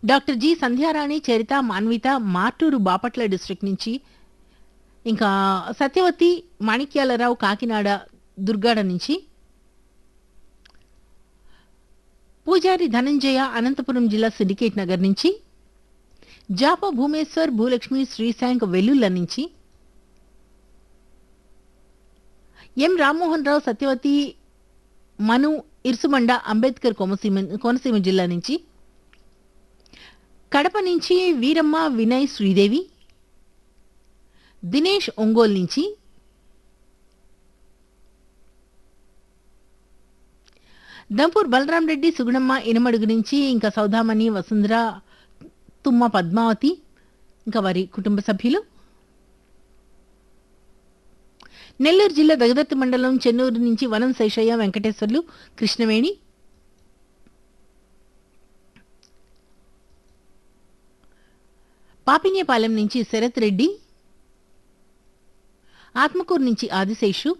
doctor G Sandhyarani Charitha Manvitha Martur Bapatla district నుంచి ఇంకా సత్యవతి మాణిక్యాలరావు కాకినాడ దుర్గాడ నుంచి పూజారి ధనంజయ అనంతపురం జిల్లా సిండికేట్ నగర్ నుంచి జాప భూమేశ్వర్ భూలక్ష్మి శ్రీశాంక్ వెల్లుల్ల నుంచి ఎం రామ్మోహన్ రావు సత్యవతి మను ఇర్సుమండ అంబేద్కర్ కోనసీమ కోనసీమ జిల్లా నుంచి కడప నుంచి వీరమ్మ వినయ్ శ్రీదేవి దినేష్ ఒంగోల్ నుంచి దంపూర్ బలరాం రెడ్డి సుగుణమ్మ ఇనమడుగు నుంచి ఇంకా సౌదామణి వసుంధర తుమ్మ పద్మావతి ఇంకా వారి కుటుంబ సభ్యులు నెల్లూరు జిల్లా దగదర్తి మండలం చెన్నూరు నుంచి వనం శేషయ్య వెంకటేశ్వర్లు కృష్ణవేణి పాపినేపాలెం నుంచి శరత్ రెడ్డి ఆత్మకూరు నుంచి ఆదిశేషు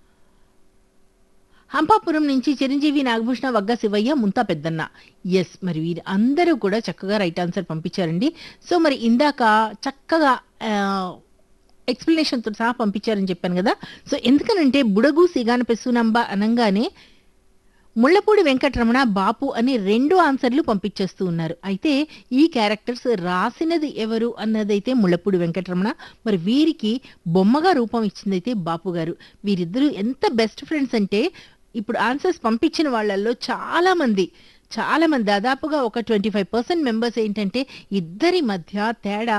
హంపాపురం నుంచి చిరంజీవి నాగభూషణ వగ్గ శివయ్య ముంతా పెద్దన్న ఎస్ మరి వీరు అందరూ కూడా చక్కగా రైట్ ఆన్సర్ పంపించారండి సో మరి ఇందాక చక్కగా ఎక్స్ప్లెనేషన్తో సహా పంపించారని చెప్పాను కదా సో ఎందుకనంటే బుడగు సిగాన పెసునంబ అనగానే ముళ్ళపూడి వెంకటరమణ బాపు అని రెండు ఆన్సర్లు పంపించేస్తూ ఉన్నారు అయితే ఈ క్యారెక్టర్స్ రాసినది ఎవరు అన్నదైతే ముళ్ళపూడి వెంకటరమణ మరి వీరికి బొమ్మగా రూపం ఇచ్చిందైతే బాపు గారు వీరిద్దరూ ఎంత బెస్ట్ ఫ్రెండ్స్ అంటే ఇప్పుడు ఆన్సర్స్ పంపించిన వాళ్ళల్లో చాలా మంది చాలా మంది దాదాపుగా ఒక ట్వంటీ ఫైవ్ పర్సెంట్ మెంబర్స్ ఏంటంటే ఇద్దరి మధ్య తేడా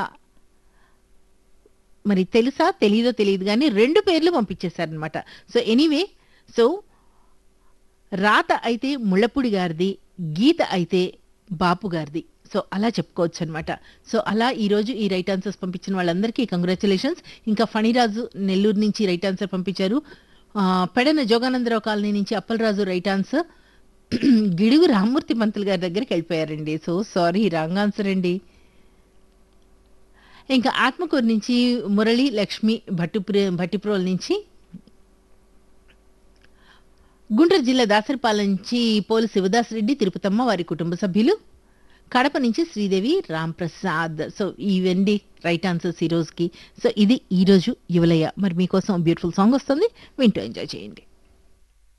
మరి తెలుసా తెలీదో తెలియదు కానీ రెండు పేర్లు పంపించేశారనమాట సో ఎనీవే సో రాత అయితే ముళ్ళపూడి గారిది గీత అయితే బాపు గారిది సో అలా చెప్పుకోవచ్చు అనమాట సో అలా ఈరోజు ఈ రైట్ ఆన్సర్స్ పంపించిన వాళ్ళందరికీ కంగ్రాచులేషన్స్ ఇంకా ఫణిరాజు నెల్లూరు నుంచి రైట్ ఆన్సర్ పంపించారు ఆ, పెడన జోగానందరావు కాలనీ నుంచి అప్పలరాజు రైట్ ఆన్సర్ గిడుగు రామ్మూర్తి పంతులు గారి దగ్గరికి వెళ్ళిపోయారండి సో సారీ రాంగ్ ఆన్సర్ అండి ఇంకా ఆత్మకూరు నుంచి మురళి లక్ష్మి భట్టుప్రి భట్టిప్రోల్ నుంచి గుంటూరు జిల్లా దాసరిపాలెం నుంచి పోలు శివదాస్ రెడ్డి తిరుపతమ్మ వారి కుటుంబ సభ్యులు కడప నుంచి శ్రీదేవి రామ్ ప్రసాద్ సో ఇవండి రైట్ ఆన్సర్స్ ఈ రోజుకి సో ఇది ఈ రోజు యువలయ్య మరి మీకోసం బ్యూటిఫుల్ సాంగ్ వస్తుంది వింటూ ఎంజాయ్ చేయండి